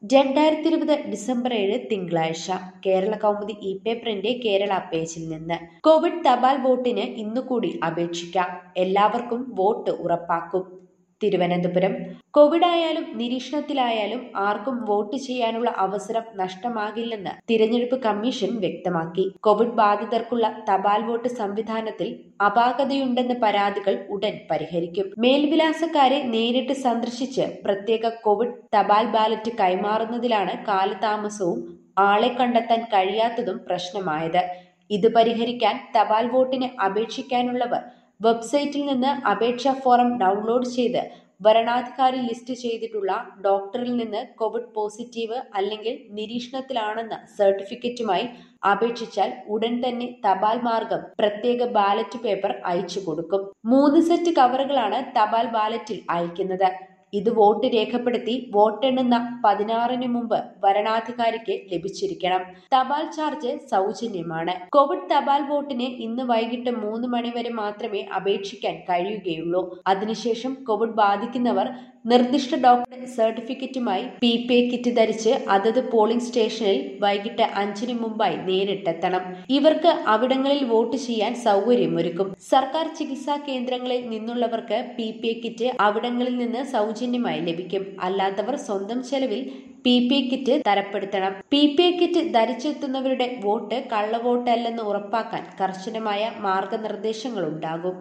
രണ്ടായിരത്തി ഇരുപത് ഡിസംബർ ഏഴ് തിങ്കളാഴ്ച കേരള കൗമുദി ഇ പേപ്പറിന്റെ കേരള പേജിൽ നിന്ന് കോവിഡ് തപാൽ വോട്ടിന് ഇന്നുകൂടി അപേക്ഷിക്കാം എല്ലാവർക്കും വോട്ട് ഉറപ്പാക്കും തിരുവനന്തപുരം കോവിഡ് ആയാലും നിരീക്ഷണത്തിലായാലും ആർക്കും വോട്ട് ചെയ്യാനുള്ള അവസരം നഷ്ടമാകില്ലെന്ന് തിരഞ്ഞെടുപ്പ് കമ്മീഷൻ വ്യക്തമാക്കി കോവിഡ് ബാധിതർക്കുള്ള തപാൽ വോട്ട് സംവിധാനത്തിൽ അപാകതയുണ്ടെന്ന പരാതികൾ ഉടൻ പരിഹരിക്കും മേൽവിലാസക്കാരെ നേരിട്ട് സന്ദർശിച്ച് പ്രത്യേക കോവിഡ് തപാൽ ബാലറ്റ് കൈമാറുന്നതിലാണ് കാലതാമസവും ആളെ കണ്ടെത്താൻ കഴിയാത്തതും പ്രശ്നമായത് ഇത് പരിഹരിക്കാൻ തപാൽ വോട്ടിന് അപേക്ഷിക്കാനുള്ളവർ വെബ്സൈറ്റിൽ നിന്ന് അപേക്ഷാ ഫോറം ഡൗൺലോഡ് ചെയ്ത് വരണാധികാരി ലിസ്റ്റ് ചെയ്തിട്ടുള്ള ഡോക്ടറിൽ നിന്ന് കോവിഡ് പോസിറ്റീവ് അല്ലെങ്കിൽ നിരീക്ഷണത്തിലാണെന്ന സർട്ടിഫിക്കറ്റുമായി അപേക്ഷിച്ചാൽ ഉടൻ തന്നെ തപാൽ മാർഗം പ്രത്യേക ബാലറ്റ് പേപ്പർ അയച്ചു കൊടുക്കും മൂന്ന് സെറ്റ് കവറുകളാണ് തപാൽ ബാലറ്റിൽ അയക്കുന്നത് ഇത് വോട്ട് രേഖപ്പെടുത്തി വോട്ടെണ്ണുന്ന പതിനാറിന് മുമ്പ് വരണാധികാരിക്ക് ലഭിച്ചിരിക്കണം തപാൽ ചാർജ് സൗജന്യമാണ് കോവിഡ് തപാൽ വോട്ടിന് ഇന്ന് വൈകിട്ട് മൂന്ന് മണിവരെ മാത്രമേ അപേക്ഷിക്കാൻ കഴിയുകയുള്ളൂ അതിനുശേഷം കോവിഡ് ബാധിക്കുന്നവർ നിർദ്ദിഷ്ട ഡോക്ടർ സർട്ടിഫിക്കറ്റുമായി പി പി എ കിറ്റ് ധരിച്ച് അതത് പോളിംഗ് സ്റ്റേഷനിൽ വൈകിട്ട് അഞ്ചിന് മുമ്പായി നേരിട്ടെത്തണം ഇവർക്ക് അവിടങ്ങളിൽ വോട്ട് ചെയ്യാൻ സൗകര്യമൊരുക്കും സർക്കാർ ചികിത്സാ കേന്ദ്രങ്ങളിൽ നിന്നുള്ളവർക്ക് പി പി എ കിറ്റ് അവിടങ്ങളിൽ നിന്ന് സൗജന്യമായി ലഭിക്കും അല്ലാത്തവർ സ്വന്തം ചെലവിൽ പി പി എ കിറ്റ് തരപ്പെടുത്തണം പി പി എ കിറ്റ് ധരിച്ചെത്തുന്നവരുടെ വോട്ട് കള്ളവോട്ടല്ലെന്ന് ഉറപ്പാക്കാൻ കർശനമായ മാർഗനിർദ്ദേശങ്ങളുണ്ടാകും